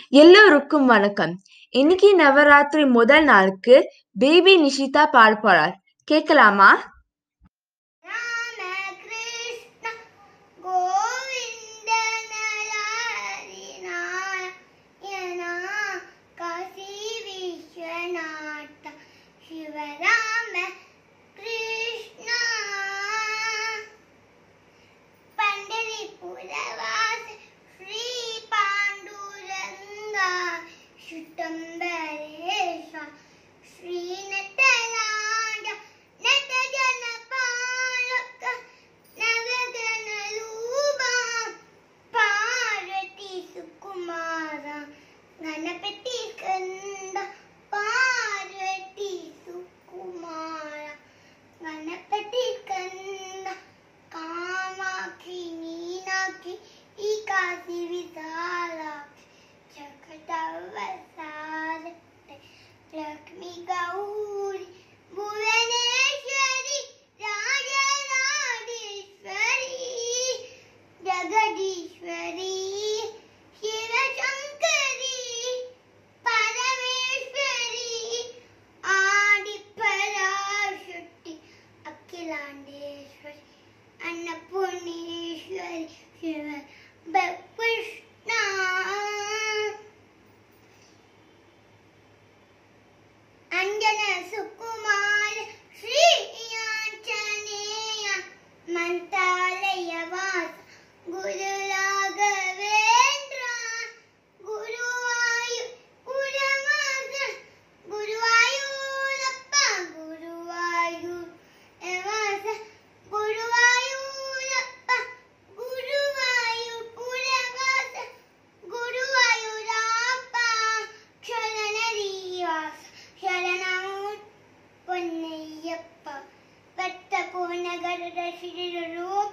எல்லோருக்கும் வணக்கம் இன்னைக்கு நவராத்திரி முதல் நாளுக்கு பேபி நிஷிதா பாட போறார் கேட்கலாமா ராம கிருஷ்ண கோவிந்த நரஹரிநாராயண காசி விஸ்வநாத சிவராம கிருஷ்ண பண்டரிபுரவாச ஸ்ரீ பாண்டுரங்கா சுத்தம்பரேஷ ஸ்ரீநத்தராஜ நட்டஜனபாலக நவகணரூபா பார்வதி சுகுமார ಗಣಪತಿ ಕಂದ ಪಾರ್ವತಿ ಸುಕುಮಾರ ಗಣಪತಿ ಕಂದ ಕಾಮಾಕ್ಷಿ ಮೀನಾಕ್ಷಿ ಈ ಕಾಶಿ ವಿಶಾಲಾಕ್ಷಿ ಜಗದವಸಾರ ಲಕ್ಷ್ಮಿ ಗೌರಿ ಭುವನೇಶ್ವರಿ ರಾಜರಾಜೇಶ್ವರಿ ಜಗದೀಶ್ವರಿ ಶಿವಶಂಕರಿ ಪರಮೇಶ್ವರಿ ಆದಿಪರಾಶಕ್ತಿ ಅಖಿಲಾಂಡೇಶ್ವರಿ ಅನ್ನಪೂರ್ಣೇಶ್ವರಿ ಶಿವ ಬ- ಕೃಷ್ಣ ಅಂಜನ ಸುಕುಮಾರ ಶ್ರೀ ಆಂಜನೇಯ ಮಂತ್ರಾಲಯ ವಾಸ ಗುರು ರಾಘವೇಂದ್ರ ಗುರುವಾಯು ಗುರುವಾದ ಗುರುವಾಯೂರಪ್ಪ ಗುರುವಾಯು ವಾಸ ಗುರುವಾಯೂರಪ್ಪ ಗುರುವಾಯು ಪುರವಾಸ ಗುರುವಾಯೂರಪ್ಪ ಶರಣರಿವಾಸ ಶರಣವು பொன்னையப்பா வட்ட கோநகர சிறுரூப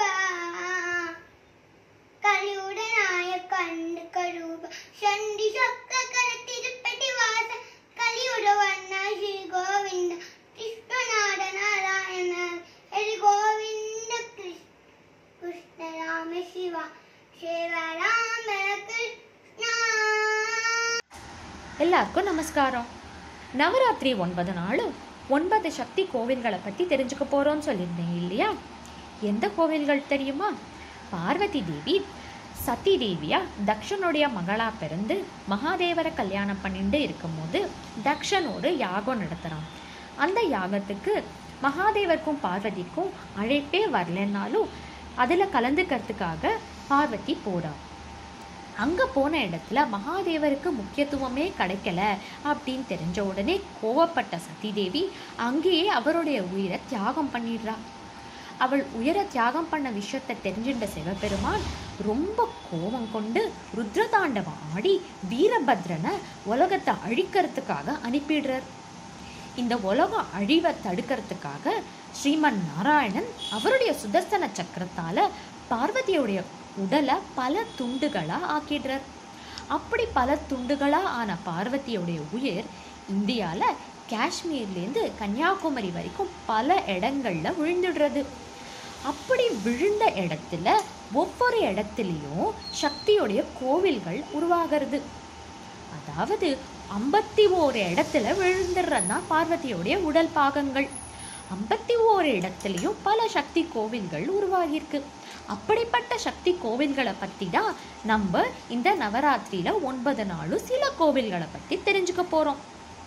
கலியுடனாய கண்டு கரூப சண்டி சக்க கர திருப்பதி வாச கலியுட வண்ண ஸ்ரீ கோவிந்த கிருஷ்ணநாட நாராயண ஹரி கோவிந்த கிருஷ்ண கிருஷ்ண ராம சிவா சிவ ராம கிருஷ்ணா எல்லாருக்கும் நமஸ்காரம் நவராத்திரி ஒன்பது நாளும் ஒன்பது சக்தி கோவில்களை பற்றி தெரிஞ்சுக்க போகிறோம்னு சொல்லியிருந்தேன் இல்லையா எந்த கோவில்கள் தெரியுமா பார்வதி தேவி சதி தேவியா தக்ஷனுடைய மகளா பிறந்து மகாதேவரை கல்யாணம் பண்ணிட்டு இருக்கும்போது தக்ஷன் ஒரு யாகம் நடத்துகிறான் அந்த யாகத்துக்கு மகாதேவருக்கும் பார்வதிக்கும் அழைப்பே வரலன்னாலும் அதில் கலந்துக்கிறதுக்காக பார்வதி போறா அங்கே போன இடத்துல மகாதேவருக்கு முக்கியத்துவமே கிடைக்கல அப்படின்னு தெரிஞ்ச உடனே கோவப்பட்ட சதிதேவி அங்கேயே அவருடைய உயிரை தியாகம் பண்ணிடுறா அவள் உயிரை தியாகம் பண்ண விஷயத்தை தெரிஞ்சின்ற சிவபெருமான் ரொம்ப கோபம் கொண்டு ருத்ரதாண்டவம் ஆடி வீரபத்ரனை உலகத்தை அழிக்கிறதுக்காக அனுப்பிடுறார் இந்த உலகம் அழிவை தடுக்கிறதுக்காக ஸ்ரீமன் நாராயணன் அவருடைய சுதர்சன சக்கரத்தால பார்வதியுடைய உடலை பல துண்டுகளா ஆக்கிடுறார் அப்படி பல துண்டுகளா ஆன பார்வதியுடைய உயிர் இந்தியால காஷ்மீர்லேருந்து கன்னியாகுமரி வரைக்கும் பல இடங்கள்ல விழுந்துடுறது அப்படி விழுந்த இடத்துல ஒவ்வொரு இடத்துலையும் சக்தியுடைய கோவில்கள் உருவாகிறது அதாவது ஐம்பத்தி ஓரு இடத்துல விழுந்துடுறதுனா பார்வதியோடைய உடல் பாகங்கள் ஐம்பத்தி ஓரு இடத்துலையும் பல சக்தி கோவில்கள் உருவாகியிருக்கு அப்படிப்பட்ட சக்தி கோவில்களை பற்றி தான் நம்ம இந்த நவராத்திரியில ஒன்பது நாளும் சில கோவில்களை பற்றி தெரிஞ்சுக்க போறோம்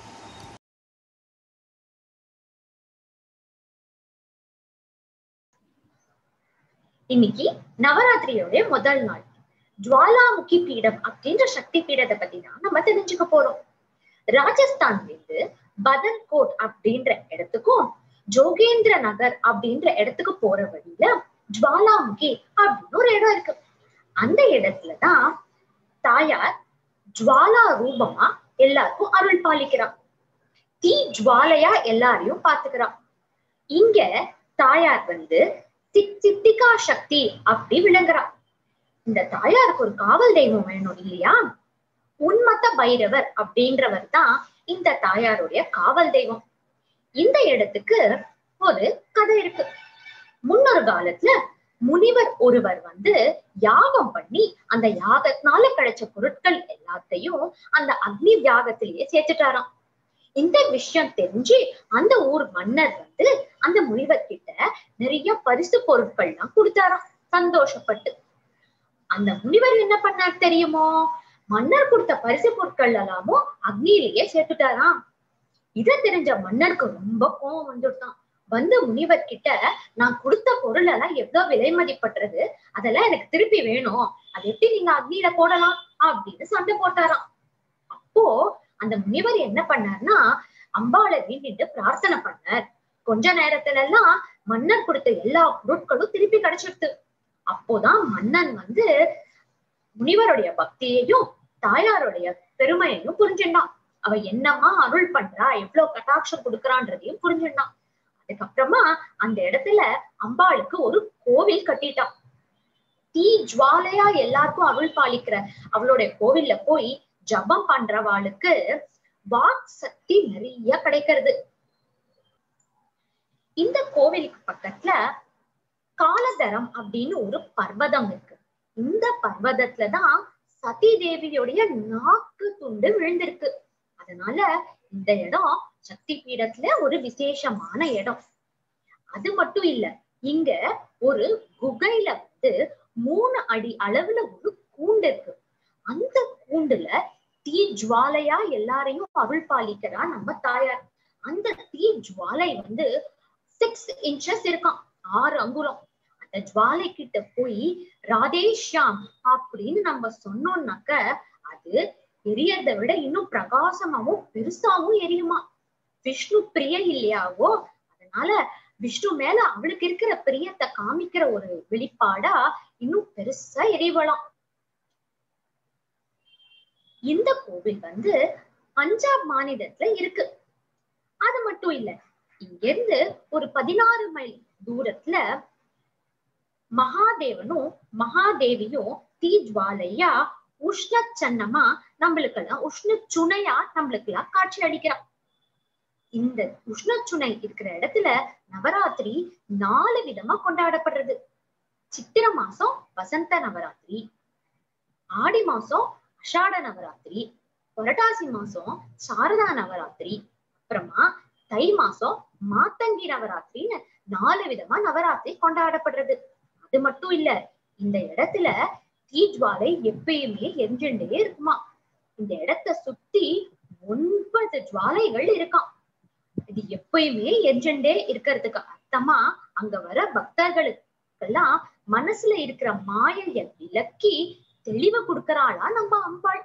இன்னைக்கு நவராத்திரியோட முதல் நாள் ஜுவாலாமுகி பீடம் அப்படின்ற சக்தி பீடத்தை பத்தி தான் நம்ம தெரிஞ்சுக்க போறோம் ராஜஸ்தான்ல இருந்து பதன்கோட் அப்படின்ற இடத்துக்கும் ஜோகேந்திர நகர் அப்படின்ற இடத்துக்கு போற வழியில ஜுவாலாமுகி அப்படின்னு ஒரு இடம் இருக்கு அந்த இடத்துலதான் தாயார் ஜுவாலா ரூபமா எல்லாருக்கும் அருள் பாலிக்கிறா தீ ஜுவாலையா எல்லாரையும் பாத்துக்கிறா இங்க தாயார் வந்து சித் சித்திகா சக்தி அப்படி விளங்குறா இந்த தாயாருக்கு ஒரு காவல் தெய்வம் வேணும் இல்லையா உன்மத்த பைரவர் அப்படின்றவர் தான் இந்த தாயாருடைய காவல் தெய்வம் இந்த இடத்துக்கு ஒரு கதை இருக்கு முன்னொரு காலத்துல முனிவர் ஒருவர் வந்து யாகம் பண்ணி அந்த யாகத்தினால கிடைச்ச பொருட்கள் எல்லாத்தையும் அந்த அக்னி யாகத்திலேயே சேர்த்துட்டாராம் இந்த விஷயம் தெரிஞ்சு அந்த ஊர் மன்னர் வந்து அந்த முனிவர் கிட்ட நிறைய பரிசு பொருட்கள்லாம் கொடுத்தாராம் சந்தோஷப்பட்டு அந்த முனிவர் என்ன பண்ணார் தெரியுமோ மன்னர் கொடுத்த பரிசு பொருட்கள் எல்லாமும் அக்னியிலேயே சேர்த்துட்டாராம் இத தெரிஞ்ச மன்னருக்கு ரொம்ப கோவம் வந்துட்டான் வந்து முனிவர் கிட்ட நான் கொடுத்த பொருள் எல்லாம் எவ்வளவு விலை மதிப்பற்றது அதெல்லாம் எனக்கு திருப்பி வேணும் அது எப்படி நீங்க அக்னியில போடலாம் அப்படின்னு சண்டை போட்டாராம் அப்போ அந்த முனிவர் என்ன பண்ணார்னா அம்பாளை வேண்டிட்டு பிரார்த்தனை பண்ணார் கொஞ்ச நேரத்துல எல்லாம் மன்னர் கொடுத்த எல்லா பொருட்களும் திருப்பி கிடைச்சிடுது அப்போதான் மன்னன் வந்து முனிவருடைய பக்தியையும் தாயாருடைய பெருமையையும் புரிஞ்சுட்டான் அவ என்னமா அருள் பண்றா எவ்வளவு கட்டாட்சம் கொடுக்கறான்றதையும் புரிஞ்சுட்டான் அதுக்கப்புறமா அந்த இடத்துல அம்பாளுக்கு ஒரு கோவில் கட்டிட்டான் தீ ஜுவாலையா எல்லாருக்கும் அருள் பாலிக்கிற அவளுடைய கோவில்ல போய் ஜபம் பண்றவாளுக்கு வாக் சக்தி நிறைய கிடைக்கிறது இந்த கோவிலுக்கு பக்கத்துல காலதரம் அப்படின்னு ஒரு பர்வதம் இருக்கு இந்த பர்வதத்துலதான் சதி தேவியுடைய நாக்கு துண்டு விழுந்திருக்கு அதனால இந்த இடம் சக்தி பீடத்துல ஒரு விசேஷமான இடம் அது மட்டும் இல்ல இங்க ஒரு குகையில வந்து மூணு அடி அளவுல ஒரு கூண்டு இருக்கு அந்த கூண்டுல தீ ஜுவாலையா எல்லாரையும் அருள் பாலிக்கிறா நம்ம தாயார் அந்த தீ ஜுவாலை வந்து சிக்ஸ் இன்ச்சஸ் இருக்கான் ஆறு அங்குலம் அந்த ஜுவாலை கிட்ட போய் ராதேஷ்யாம் அப்படின்னு நம்ம சொன்னோம்னாக்க அது எரியறதை விட இன்னும் பிரகாசமாவும் பெருசாவும் எரியுமா விஷ்ணு பிரிய இல்லையாவோ அதனால விஷ்ணு மேல அவளுக்கு இருக்கிற பிரியத்தை காமிக்கிற ஒரு வெளிப்பாடா இன்னும் பெருசா எரிவலாம் இந்த கோவில் வந்து பஞ்சாப் மாநிலத்துல இருக்கு அது மட்டும் இல்ல இங்க இருந்து ஒரு பதினாறு மைல் தூரத்துல மகாதேவனும் மகாதேவியும் தீ ஜுவாலையா உஷ்ண சன்னமா நம்மளுக்கெல்லாம் உஷ்ண சுனையா நம்மளுக்கெல்லாம் காட்சி அளிக்கிறான் இந்த உஷ்ண சுனை இருக்கிற இடத்துல நவராத்திரி நாலு விதமா கொண்டாடப்படுறது சித்திர மாசம் வசந்த நவராத்திரி ஆடி மாசம் அஷாட நவராத்திரி புரட்டாசி மாசம் சாரதா நவராத்திரி அப்புறமா தை மாசம் மாத்தங்கி நவராத்திரின்னு நாலு விதமா நவராத்திரி கொண்டாடப்படுறது அது மட்டும் இல்ல இந்த இடத்துல தீஜ்வாலை எப்பயுமே எரிஞ்சுட்டே இருக்குமா இந்த இடத்த சுத்தி ஒன்பது ஜுவாலைகள் இருக்காம் இது எப்பயுமே எரிஞ்சுட்டே இருக்கிறதுக்கு அர்த்தமா அங்க வர பக்தர்களுக்கெல்லாம் மனசுல இருக்கிற மாயைய விலக்கி தெளிவு கொடுக்கறாளா நம்ம அம்பாள்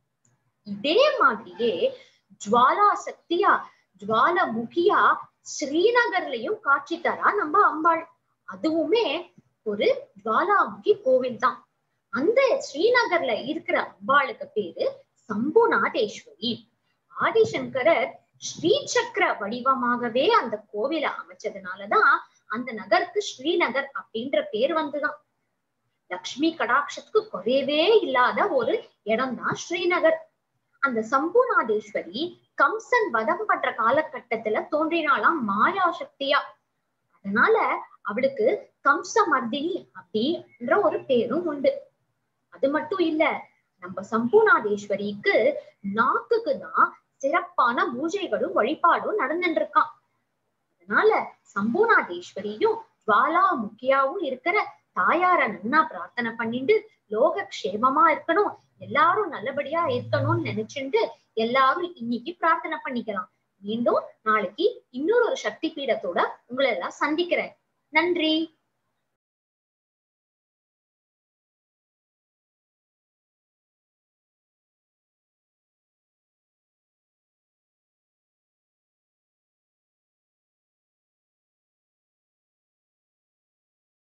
இதே மாதிரியே ஜுவாலா சக்தியா ஜுவால முகியா ஸ்ரீநகர்லயும் காட்சி தரா நம்ம அம்பாள் அதுவுமே ஒரு ஜுவாலாமுகி கோவில் தான் அந்த ஸ்ரீநகர்ல இருக்கிற அம்பாளுக்கு பேரு சம்புநாதேஸ்வரி ஆதிசங்கரர் ஸ்ரீசக்கர வடிவமாகவே அந்த கோவிலை அமைச்சதுனாலதான் அந்த நகருக்கு ஸ்ரீநகர் அப்படின்ற பேர் வந்துதான் லக்ஷ்மி கடாட்சத்துக்கு குறையவே இல்லாத ஒரு இடம் தான் ஸ்ரீநகர் அந்த சம்புநாதேஸ்வரி கம்சன் வதம் பண்ற காலகட்டத்துல தோன்றினாலாம் மாயா சக்தியா அதனால அவளுக்கு கம்ச மர்தினி அப்படின்ற ஒரு பேரும் உண்டு அது மட்டும் இல்ல நம்ம சம்பூர்ணாதேஸ்வரிக்கு நாக்குக்கு தான் சிறப்பான பூஜைகளும் வழிபாடும் நடந்துட்டு இருக்கான் அதனால சம்பூர்ணாதேஸ்வரியும் ஜுவாலா முக்கியாவும் இருக்கிற தாயார நன்னா பிரார்த்தனை பண்ணிட்டு லோக க்ஷேமமா இருக்கணும் எல்லாரும் நல்லபடியா இருக்கணும்னு நினைச்சுட்டு எல்லாரும் இன்னைக்கு பிரார்த்தனை பண்ணிக்கலாம் மீண்டும் நாளைக்கு இன்னொரு ஒரு சக்தி பீடத்தோட உங்களை எல்லாம் சந்திக்கிறேன் நன்றி